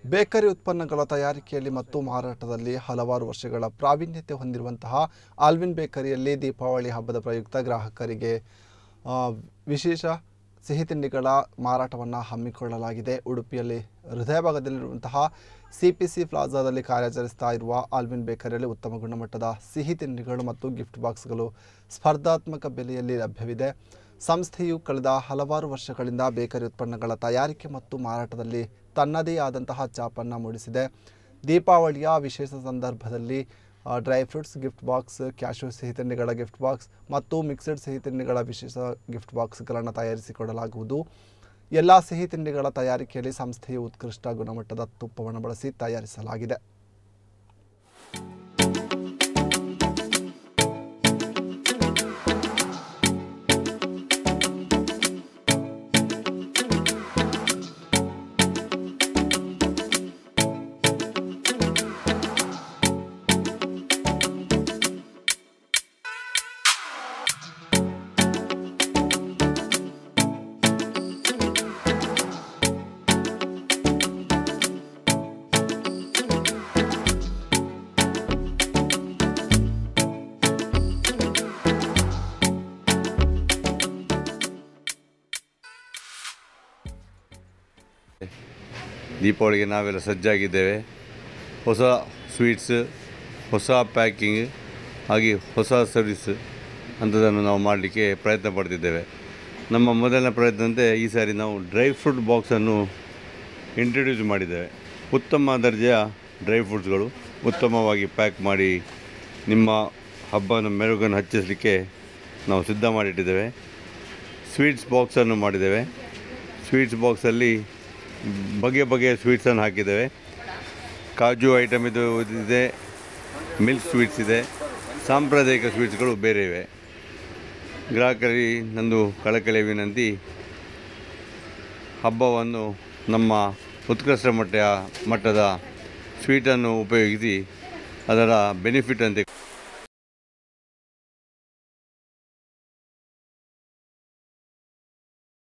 bakery ಉತ್ಪನ್ನಗಳ ತಯಾರಿಕೆಯಲ್ಲಿ ಮತ್ತು ಮಾರಾಟದಲ್ಲಿ ಹಲವಾರು ವರ್ಷಗಳ ಪ್ರಾವೀಣ್ಯತೆ ಹೊಂದಿರುವಂತಹ ಆಲ್ವಿನ್ ಬೇಕರಿಯಲ್ಲಿ ದೀಪಾವಳಿ ಹಬ್ಬದ ಪ್ರಯುಕ್ತ ಗ್ರಾಹಕರಿಗೆ ಆ, ವಿಶೇಷ ಸಿಹಿ ತಿಂಡಿಗಳ ಮಾರಾಟವನ್ನು ಹಮ್ಮಿಕೊಳ್ಳಲಾಗಿದೆ ಉಡುಪಿಯಲ್ಲಿ ಹೃದಯ ಭಾಗದಲ್ಲಿರುವಂತಹ ಸಿ ಪಿ ಸಿ ಪ್ಲಾಜಾದಲ್ಲಿ ಕಾರ್ಯಾಚರಿಸ್ತಾ ಇರುವ ಆಲ್ವಿನ್ ಬೇಕರಿಯಲ್ಲಿ ಉತ್ತಮ ಗುಣಮಟ್ಟದ ಸಿಹಿ ತಿಂಡಿಗಳು ಮತ್ತು ಗಿಫ್ಟ್ ಬಾಕ್ಸ್ಗಳು ಸ್ಪರ್ಧಾತ್ಮಕ ಬೆಲೆಯಲ್ಲಿ ಲಭ್ಯವಿದೆ ಸಂಸ್ಥೆಯು ಕಳೆದ ಹಲವಾರು ವರ್ಷಗಳಿಂದ ಬೇಕರಿ ಉತ್ಪನ್ನಗಳ ತಯಾರಿಕೆ ಮತ್ತು ಮಾರಾಟದಲ್ಲಿ ತನ್ನದೇ ಆದಂತಹ ಛಾಪನ್ನು ಮೂಡಿಸಿದೆ ದೀಪಾವಳಿಯ ವಿಶೇಷ ಸಂದರ್ಭದಲ್ಲಿ ಆ, dry fruits gift box cashew ಸಿಹಿ ತಿಂಡಿಗಳ ಗಿಫ್ಟ್ ಬಾಕ್ಸ್ ಮತ್ತು ಮಿಕ್ಸಡ್ ಸಿಹಿ ತಿಂಡಿಗಳ ವಿಶೇಷ ಗಿಫ್ಟ್ ಬಾಕ್ಸ್ಗಳನ್ನು ತಯಾರಿಸಿಕೊಡಲಾಗುವುದು ಎಲ್ಲ ಸಿಹಿ ತಿಂಡಿಗಳ ತಯಾರಿಕೆಯಲ್ಲಿ ಸಂಸ್ಥೆಯು ಉತ್ಕೃಷ್ಟ ಗುಣಮಟ್ಟದ ತುಪ್ಪವನ್ನು ಬಳಸಿ ತಯಾರಿಸಲಾಗಿದೆ ದೀಪಾವಳಿಗೆ ನಾವೆಲ್ಲ ಸಜ್ಜಾಗಿದ್ದೇವೆ ಹೊಸ ಸ್ವೀಟ್ಸ್ ಹೊಸ ಪ್ಯಾಕಿಂಗ್ ಹಾಗೆ ಹೊಸ ಸರ್ವಿಸ್ ಅಂಥದ್ದನ್ನು ನಾವು ಮಾಡಲಿಕ್ಕೆ ಪ್ರಯತ್ನ ಪಡ್ತಿದ್ದೇವೆ ನಮ್ಮ ಮೊದಲನೇ ಪ್ರಯತ್ನದಂತೆ ಈ ಸಾರಿ ನಾವು ಡ್ರೈ ಫ್ರೂಟ್ ಬಾಕ್ಸನ್ನು ಇಂಟ್ರಡ್ಯೂಸ್ ಮಾಡಿದ್ದೇವೆ ಉತ್ತಮ ದರ್ಜೆಯ ಡ್ರೈ ಫ್ರೂಟ್ಸ್ಗಳು ಉತ್ತಮವಾಗಿ ಪ್ಯಾಕ್ ಮಾಡಿ ನಿಮ್ಮ ಹಬ್ಬನ ಮೆರುಗನ್ನು ಹಚ್ಚಿಸಲಿಕ್ಕೆ ನಾವು ಸಿದ್ಧ ಮಾಡಿಟ್ಟಿದ್ದೇವೆ ಸ್ವೀಟ್ಸ್ ಬಾಕ್ಸನ್ನು ಮಾಡಿದ್ದೇವೆ ಸ್ವೀಟ್ಸ್ ಬಾಕ್ಸಲ್ಲಿ ಬಗೆ ಬಗೆಯ ಸ್ವೀಟ್ಸನ್ನು ಹಾಕಿದ್ದೇವೆ ಕಾಜು ಐಟಮ್ ಇದು ಇದೆ ಮಿಲ್ಕ್ ಸ್ವೀಟ್ಸ್ ಇದೆ ಸಾಂಪ್ರದಾಯಿಕ ಸ್ವೀಟ್ಸ್ಗಳು ಬೇರೆ ಇವೆ ಗ್ರಾಹಕರಿಗೆ ನಂದು ಕಳಕಳಿಯ ವಿನಂತಿ ಹಬ್ಬವನ್ನು ನಮ್ಮ ಉತ್ಕೃಷ್ಟ ಮಟ್ಟ ಮಟ್ಟದ ಸ್ವೀಟನ್ನು ಉಪಯೋಗಿಸಿ ಅದರ ಬೆನಿಫಿಟ್ ಅಂತ